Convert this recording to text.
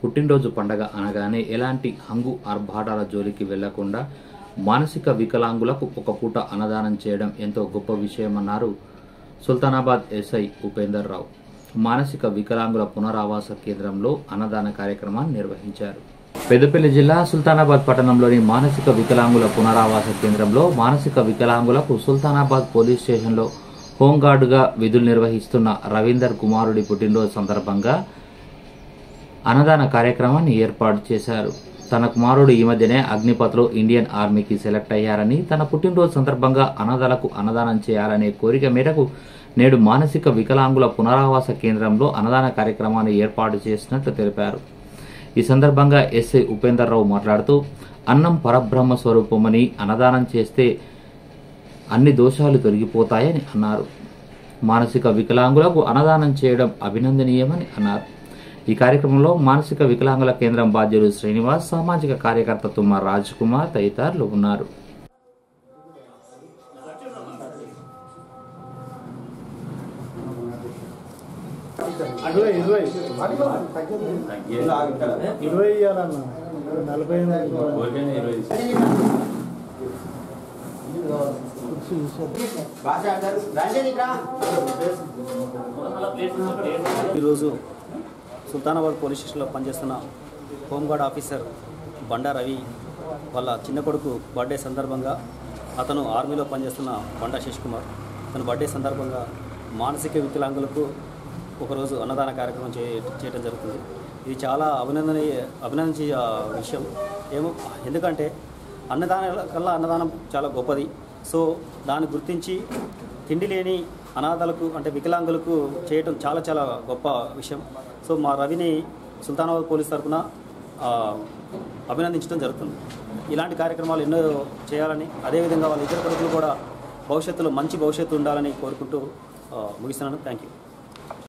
పుట్టినరోజు పండగ అనగానే ఎలాంటి హంగు ఆర్భాటాల జోలికి వెళ్లకుండా మానసిక వికలాంగులకు ఒక పూట అన్నదానం చేయడం ఎంతో గొప్ప విషయమన్నారు సుల్తానాబాద్ ఎస్ఐ ఉపేందర్ రావు మానసిక వికలాంగుల పునరావాస కేంద్రంలో అన్నదాన కార్యక్రమాన్ని నిర్వహించారు పెద్దపల్లి జిల్లా సుల్తానాబాద్ పట్టణంలోని మానసిక వికలాంగుల పునరావాస కేంద్రంలో మానసిక వికలాంగులకు సుల్తానాబాద్ పోలీస్ స్టేషన్లో హోంగార్డుగా విధులు నిర్వహిస్తున్న రవీందర్ కుమారుడి పుట్టినరోజు సందర్భంగా అన్నదాన కార్యక్రమాన్ని ఏర్పాటు చేశారు తన కుమారుడు ఈ మధ్యనే అగ్నిపథ్లో ఇండియన్ ఆర్మీకి సెలెక్ట్ అయ్యారని తన పుట్టినరోజు సందర్భంగా అనాథలకు అన్నదానం చేయాలనే కోరిక మేరకు నేడు మానసిక వికలాంగుల పునరావాస కేంద్రంలో అన్నదాన కార్యక్రమాన్ని ఏర్పాటు చేసినట్లు తెలిపారు ఈ సందర్భంగా ఎస్ఐ ఉపేందర్ రావు మాట్లాడుతూ అన్నం పరబ్రహ్మ స్వరూపమని అన్నదానం చేస్తే అన్ని దోషాలు తొలగిపోతాయని అన్నారు మానసిక వికలాంగులకు అన్నదానం చేయడం అభినందనీయమని అన్నారు ఈ కార్యక్రమంలో మానసిక వికలాంగుల కేంద్రం బాధ్యులు శ్రీనివాస్ సామాజిక కార్యకర్త తుమ్మ రాజ్ కుమార్ తదితరులు ఉన్నారు అరవై ఇరవై ఇరవై ఇవ్వాలన్న నలభై ఈరోజు సుల్తానాబాద్ పోలీస్ స్టేషన్లో పనిచేస్తున్న హోంగార్డ్ ఆఫీసర్ బండా రవి వాళ్ళ చిన్న కొడుకు బర్త్డే సందర్భంగా అతను ఆర్మీలో పనిచేస్తున్న బండా శశి కుమార్ తన బర్త్డే సందర్భంగా మానసిక వికలాంగులకు ఒకరోజు అన్నదాన కార్యక్రమం చే చేయడం జరుగుతుంది ఇది చాలా అభినందనీయ అభినందించే ఆ, విషయం ఏమో ఎందుకంటే అన్నదానం కల్లా అన్నదానం చాలా గొప్పది సో దాన్ని గుర్తించి తిండి లేని అనాథలకు అంటే వికలాంగులకు చేయటం చాలా చాలా గొప్ప విషయం సో మా రవిని సుల్తానాబాద్ పోలీస్ తరఫున ఆ, అభినందించడం జరుగుతుంది ఇలాంటి కార్యక్రమాలు ఎన్నో చేయాలని అదేవిధంగా వాళ్ళ ఇతర కొడుకులు కూడా భవిష్యత్తులో మంచి భవిష్యత్తు ఉండాలని కోరుకుంటూ ఆ, ముగిస్తున్నాను థ్యాంక్ యూ